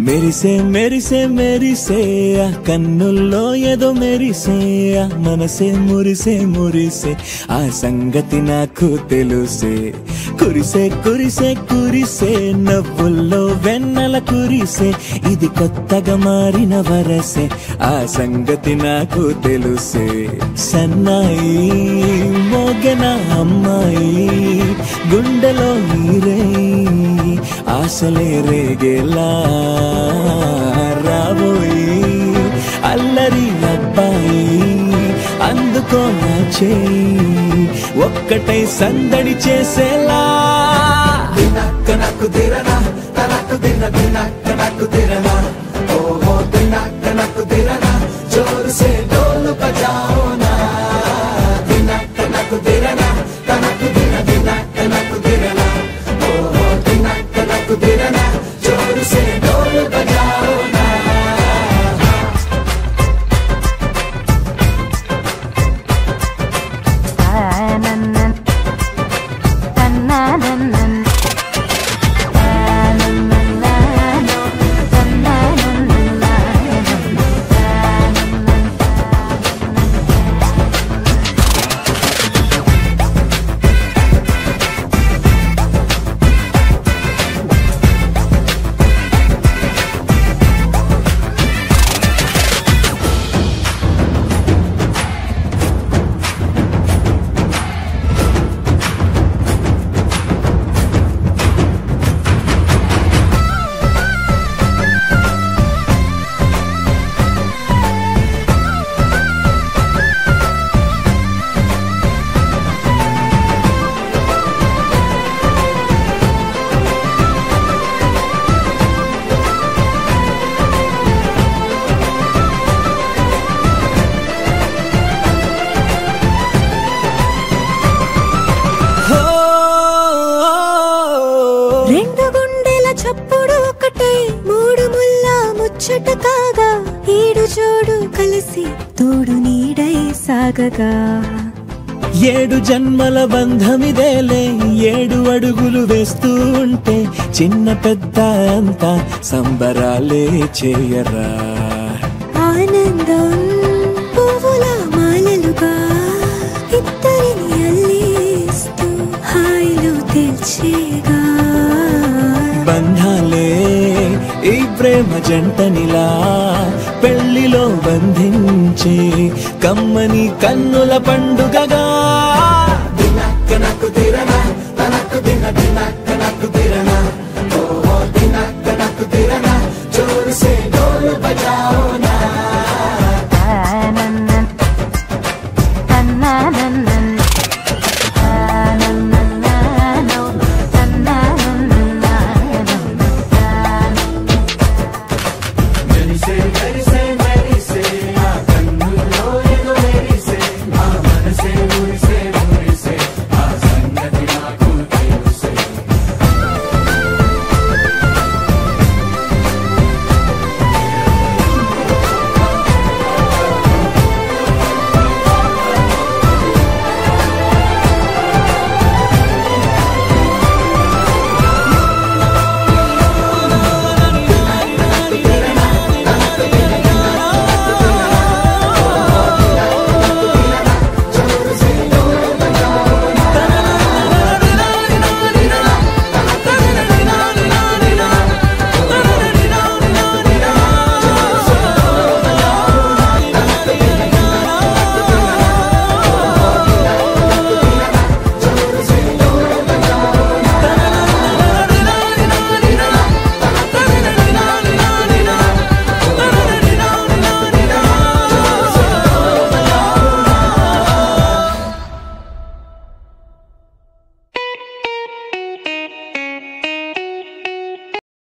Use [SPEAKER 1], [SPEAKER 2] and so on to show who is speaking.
[SPEAKER 1] మెరిసే మెరిసే మెరిసే ఆ కన్నుల్లో ఏదో మెరిసే ఆ మనసే మురిసే మురిసే ఆ సంగతి నాకు తెలుసే కురిసే కురిసే కురిసే నవ్వుల్లో వెన్నెల కురిసే ఇది కొత్తగా మారిన వరసే ఆ సంగతి నాకు తెలుసే సన్నాయి మోగన అమ్మాయి గుండెలో నీరే ఆశలే రేగేలా రాబోయి అల్లరి అబ్బాయి అందుకో నా చేయి ఒక్కటై సందడి చేసేలా దినక్క నాకు దిరనా తనకు దిన దినక్క నాకు దిరనా ఓహో దినక్క నాకు దిరనా జోరు సే డోలు బజాओ నా దినక్క నాకు దిరనా తనకు దిన దినక్క నాకు దిరనా ఓహో దినక్క నాకు దిరనా జోరు సే డోలు బజాओ నా
[SPEAKER 2] తననన్ తననన్ తననన్నానో తననన్నానో
[SPEAKER 3] రెండు గుండెల చప్పుడు ఒకటై మూడు ముల్ల ముచ్చట కాగా ఈడు జోడు కలిసి తోడు నీడై సాగగా
[SPEAKER 1] ఏడు జన్మల బంధమిదేలే ఏడు అడుగులు వేస్తూ ఉంటే చిన్న పెద్ద అంతా సంబరాలే చేయరా
[SPEAKER 3] ఆనందం పువ్వుల మాలలుగా ఇద్దరిని అల్లేస్తూ హాయిలో తెల్చేగా
[SPEAKER 1] బంధాలే ఈ ప్రేమ జంటనిలా పెళ్లిలో బంధించి కమ్మని కన్నుల పండుగగా దినక్క నాకు తిరనా